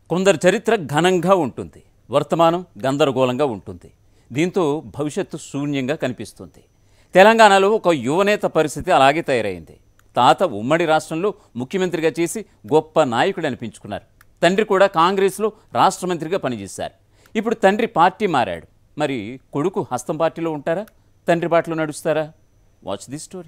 కొందరి చరిత్ర ఘనంగా ఉంటుంది వర్తమానం గందరగోళంగా ఉంటుంది దీంతో భవిష్యత్తు శూన్యంగా కనిపిస్తుంది తెలంగాణలో ఒక యువనేత పరిస్థితి అలాగే తయారైంది తాత ఉమ్మడి రాష్ట్రంలో ముఖ్యమంత్రిగా చేసి గొప్ప నాయకుడు అనిపించుకున్నారు తండ్రి కూడా కాంగ్రెస్లో రాష్ట్ర మంత్రిగా పనిచేశారు ఇప్పుడు తండ్రి పార్టీ మారాడు మరి కొడుకు హస్తం పార్టీలో ఉంటారా తండ్రి బాటలో నడుస్తారా వాచ్ ది స్టోరీ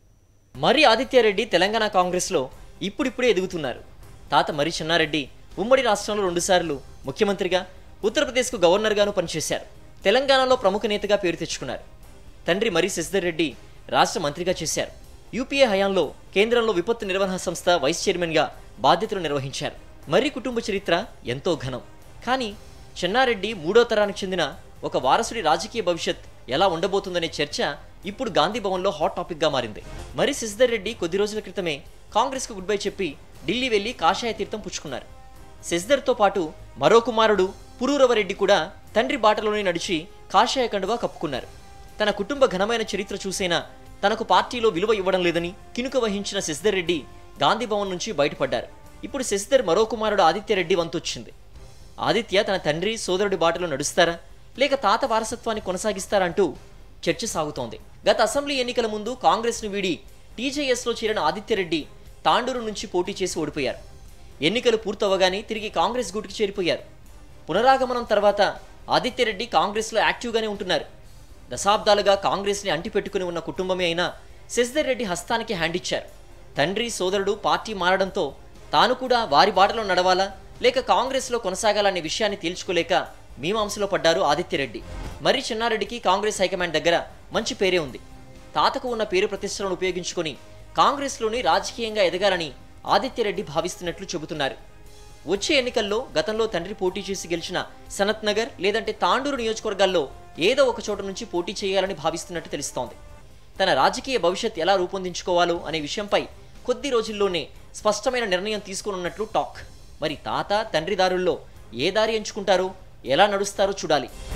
మరి ఆదిత్యారెడ్డి తెలంగాణ కాంగ్రెస్లో ఇప్పుడిప్పుడే ఎదుగుతున్నారు తాత మరి చెన్నారెడ్డి ఉమ్మడి రాష్ట్రంలో రెండుసార్లు ముఖ్యమంత్రిగా ఉత్తరప్రదేశ్కు గవర్నర్గాను పనిచేశారు తెలంగాణలో ప్రముఖ నేతగా పేరు తెచ్చుకున్నారు తండ్రి మరి శశిధర్ రెడ్డి రాష్ట్ర మంత్రిగా చేశారు యూపీఏ హయాంలో కేంద్రంలో విపత్తు నిర్వహణ సంస్థ వైస్ చైర్మన్గా బాధ్యతలు నిర్వహించారు మరి కుటుంబ చరిత్ర ఎంతో ఘనం కానీ చెన్నారెడ్డి మూడో తరానికి చెందిన ఒక వారసుడి రాజకీయ భవిష్యత్ ఎలా ఉండబోతుందనే చర్చ ఇప్పుడు గాంధీ భవన్లో హాట్ టాపిక్గా మారింది మరి శశిధర్ రెడ్డి కొద్ది రోజుల క్రితమే కాంగ్రెస్కు గుడ్ బై చెప్పి ఢిల్లీ వెళ్లి కాషాయ తీర్థం పుచ్చుకున్నారు శశిధర్తో పాటు మరో కుమారుడు పురూరవరెడ్డి కూడా తండ్రి బాటలోనే నడిచి కాషాయ కండువా కప్పుకున్నారు తన కుటుంబ ఘనమైన చరిత్ర చూసైనా తనకు పార్టీలో విలువ ఇవ్వడం లేదని కినుక వహించిన శశిధర్ రెడ్డి గాంధీ భవన్ నుంచి బయటపడ్డారు ఇప్పుడు శశిధర్ మరో కుమారుడు ఆదిత్యరెడ్డి వంతొచ్చింది ఆదిత్య తన తండ్రి సోదరుడి బాటలో నడుస్తారా లేక తాత వారసత్వాన్ని కొనసాగిస్తారా అంటూ చర్చ సాగుతోంది గత అసెంబ్లీ ఎన్నికల ముందు కాంగ్రెస్ను వీడి టీజేఎస్లో చేరిన ఆదిత్యరెడ్డి తాండూరు నుంచి పోటీ చేసి ఓడిపోయారు ఎన్నికలు పూర్తవగానే తిరిగి కాంగ్రెస్ గూటికి చేరిపోయారు పునరాగమనం తర్వాత ఆదిత్యరెడ్డి కాంగ్రెస్లో యాక్టివ్గానే ఉంటున్నారు దశాబ్దాలుగా కాంగ్రెస్ని అంటిపెట్టుకుని ఉన్న కుటుంబమే అయినా శశిధర్ రెడ్డి హస్తానికి హ్యాండ్ ఇచ్చారు తండ్రి సోదరుడు పార్టీ మారడంతో తాను కూడా వారి బాటలో నడవాలా లేక కాంగ్రెస్లో కొనసాగాలనే విషయాన్ని తేల్చుకోలేక మీమాంసలో పడ్డారు ఆదిత్యరెడ్డి మరి చెన్నారెడ్డికి కాంగ్రెస్ హైకమాండ్ దగ్గర మంచి పేరే ఉంది తాతకు ఉన్న పేరు ప్రతిష్టలను ఉపయోగించుకొని కాంగ్రెస్లోని రాజకీయంగా ఎదగాలని ఆదిత్యరెడ్డి భావిస్తున్నట్లు చెబుతున్నారు వచ్చే ఎన్నికల్లో గతంలో తండ్రి పోటీ చేసి గెలిచిన సనత్ నగర్ లేదంటే తాండూరు నియోజకవర్గాల్లో ఏదో ఒక చోట నుంచి పోటీ చేయాలని భావిస్తున్నట్టు తెలుస్తోంది తన రాజకీయ భవిష్యత్ ఎలా రూపొందించుకోవాలో అనే విషయంపై కొద్ది రోజుల్లోనే స్పష్టమైన నిర్ణయం తీసుకోనున్నట్లు టాక్ మరి తాత తండ్రి దారుల్లో ఏ దారి ఎంచుకుంటారో ఎలా నడుస్తారో చూడాలి